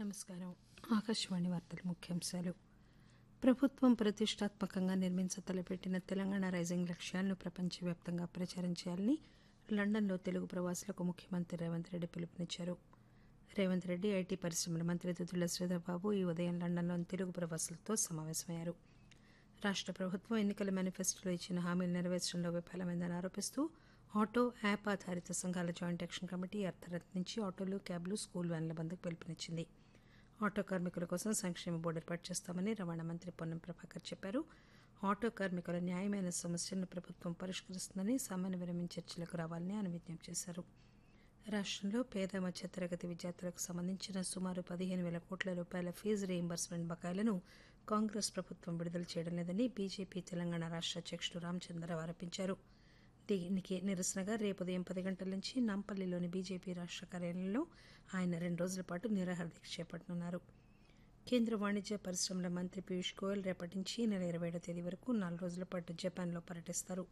నమస్కారం ఆకాశవాణి వార్తల ముఖ్యాంశాలు ప్రభుత్వం ప్రతిష్టాత్మకంగా నిర్మించ తలపెట్టిన తెలంగాణ రైజింగ్ లక్ష్యాలను ప్రపంచవ్యాప్తంగా ప్రచారం చేయాలని లండన్లో తెలుగు ప్రవాసులకు ముఖ్యమంత్రి రేవంత్ రెడ్డి పిలుపునిచ్చారు రేవంత్ రెడ్డి ఐటీ పరిశ్రమల మంత్రి దుద్దుల శ్రీధర్బాబు ఈ ఉదయం లండన్లోని తెలుగు ప్రవాసులతో సమావేశమయ్యారు రాష్ట్ర ప్రభుత్వం ఎన్నికల మేనిఫెస్టోలో ఇచ్చిన హామీలు నెరవేర్చడంలో విఫలమైందని ఆరోపిస్తూ ఆటో యాప్ ఆధారిత సంఘాల జాయింట్ యాక్షన్ కమిటీ అర్ధరాత్రి నుంచి ఆటోలు క్యాబ్లు స్కూల్ వ్యాన్ల బంద్కు పిలుపునిచ్చింది ఆటో కార్మికుల కోసం సంక్షేమ బోర్డు ఏర్పాటు చేస్తామని రవాణా మంత్రి పొన్నం ప్రభాకర్ చెప్పారు ఆటో కార్మికుల న్యాయమైన సమస్యలను ప్రభుత్వం పరిష్కరిస్తుందని సామాన్య విరమణ చర్చలకు రావాలని ఆయన విజ్ఞప్తి చేశారు రాష్ట్రంలో పేద మధ్యతరగతి విద్యార్థులకు సంబంధించిన సుమారు పదిహేను వేల కోట్ల రూపాయల ఫీజు రీయింబర్స్మెంట్ బకాయిలను కాంగ్రెస్ ప్రభుత్వం విడుదల చేయడం లేదని బీజేపీ తెలంగాణ రాష్ట్ర అధ్యక్షుడు రామచంద్రరావు ఆరోపించారు దీనికి నిరసనగా రేపు ఉదయం పది గంటల నుంచి నాంపల్లిలోని బీజేపీ రాష్ట్ర కార్యాలయంలో ఆయన రెండు రోజుల పాటు నిరాహార దీక్ష చేపట్టనున్నారు కేంద్ర వాణిజ్య పరిశ్రమల మంత్రి పీయూష్ గోయల్ రేపటి నుంచి ఈ నెల ఇరవై ఏడో తేదీ వరకు నాలుగు రోజుల పాటు జపాన్లో పర్యటిస్తారు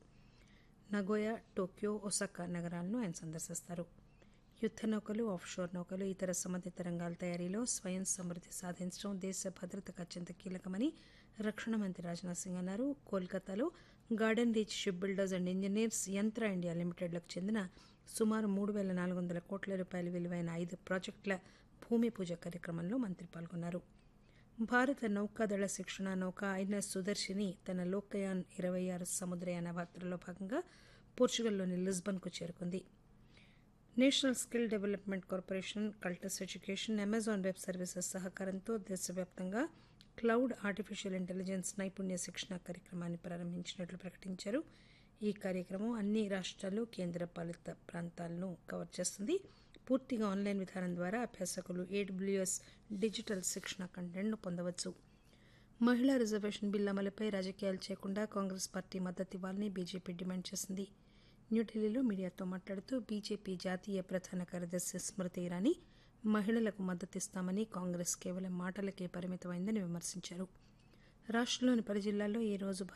నగోయా టోక్యో ఒసాకా నగరాలను ఆయన సందర్శిస్తారు యుద్ద నౌకలు ఆఫ్షోర్ నౌకలు ఇతర సంబంధిత రంగాల తయారీలో స్వయం సమృద్ధి సాధించడం దేశ భద్రతకు అత్యంత కీలకమని రక్షణ మంత్రి రాజ్నాథ్ సింగ్ అన్నారు కోల్కతాలో Garden Reach Ship Builders and Engineers Yantra India లిమిటెడ్లకు చెందిన సుమారు మూడు వేల నాలుగు వందల కోట్ల రూపాయల విలువైన ఐదు ప్రాజెక్టుల భూమి పూజ కార్యక్రమంలో మంత్రి పాల్గొన్నారు భారత నౌకాదళ శిక్షణ నౌక ఐఎన్ఎస్ సుదర్శిని తన లోకయాన్ ఇరవై ఆరు సముద్రయాన యాత్రలో భాగంగా పోర్చుగల్లోని లిస్బన్కు చేరుకుంది National Skill Development Corporation Cultus Education Amazon Web Services సహకారంతో దేశవ్యాప్తంగా క్లౌడ్ ఆర్టిఫిషియల్ ఇంటెలిజెన్స్ నైపుణ్య శిక్షణ కార్యక్రమాన్ని ప్రారంభించినట్లు ప్రకటించారు ఈ కార్యక్రమం అన్ని రాష్ట్రాలు కేంద్ర పాలిత ప్రాంతాలను కవర్ చేస్తుంది పూర్తిగా ఆన్లైన్ విధానం ద్వారా అభ్యాసకులు ఏడబ్ల్యూఎస్ డిజిటల్ శిక్షణ కంటెంట్ను పొందవచ్చు మహిళా రిజర్వేషన్ బిల్ అమలుపై రాజకీయాలు చేయకుండా కాంగ్రెస్ పార్టీ మద్దతు ఇవ్వాలని బీజేపీ డిమాండ్ చేసింది న్యూఢిల్లీలో మీడియాతో మాట్లాడుతూ బీజేపీ జాతీయ ప్రధాన కార్యదర్శి స్మృతి ఇరానీ మహిళలకు మద్దతిస్తామని కాంగ్రెస్ కేవలం మాటలకే పరిమితమైందని విమర్శించారు రాష్ట్రంలోని పలు జిల్లాల్లో ఈ రోజు